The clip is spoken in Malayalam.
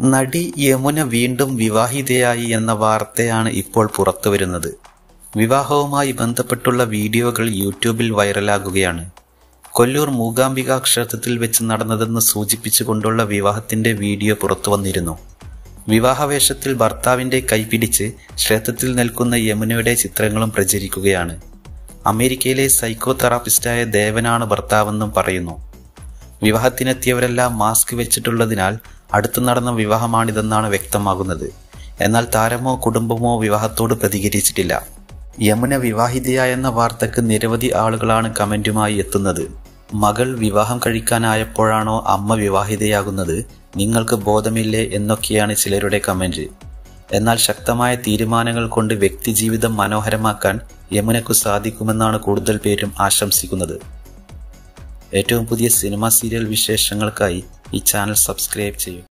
നടി യമുന വീണ്ടും വിവാഹിതയായി എന്ന വാർത്തയാണ് ഇപ്പോൾ പുറത്തുവരുന്നത് വിവാഹവുമായി ബന്ധപ്പെട്ടുള്ള വീഡിയോകൾ യൂട്യൂബിൽ വൈറലാകുകയാണ് കൊല്ലൂർ മൂകാംബിക ക്ഷേത്രത്തിൽ വെച്ച് നടന്നതെന്ന് സൂചിപ്പിച്ചുകൊണ്ടുള്ള വിവാഹത്തിന്റെ വീഡിയോ പുറത്തുവന്നിരുന്നു വിവാഹവേഷത്തിൽ ഭർത്താവിന്റെ കൈപിടിച്ച് ക്ഷേത്രത്തിൽ നിൽക്കുന്ന യമുനയുടെ ചിത്രങ്ങളും പ്രചരിക്കുകയാണ് അമേരിക്കയിലെ സൈക്കോ തെറാപ്പിസ്റ്റായ ദേവനാണ് ഭർത്താവെന്നും പറയുന്നു വിവാഹത്തിനെത്തിയവരെല്ലാം മാസ്ക് വെച്ചിട്ടുള്ളതിനാൽ അടുത്തു നടന്ന വിവാഹമാണിതെന്നാണ് വ്യക്തമാകുന്നത് എന്നാൽ താരമോ കുടുംബമോ വിവാഹത്തോട് പ്രതികരിച്ചിട്ടില്ല യമുന വിവാഹിതയായെന്ന വാർത്തക്ക് നിരവധി ആളുകളാണ് കമന്റുമായി എത്തുന്നത് മകൾ വിവാഹം കഴിക്കാനായപ്പോഴാണോ അമ്മ വിവാഹിതയാകുന്നത് നിങ്ങൾക്ക് ബോധമില്ലേ എന്നൊക്കെയാണ് ചിലരുടെ കമന്റ് എന്നാൽ ശക്തമായ തീരുമാനങ്ങൾ കൊണ്ട് വ്യക്തിജീവിതം മനോഹരമാക്കാൻ യമുനക്കു സാധിക്കുമെന്നാണ് കൂടുതൽ പേരും ആശംസിക്കുന്നത് ഏറ്റവും പുതിയ സിനിമ സീരിയൽ വിശേഷങ്ങൾക്കായി ഈ ചാനൽ സബ്സ്ക്രൈബ് ചെയ്യൂ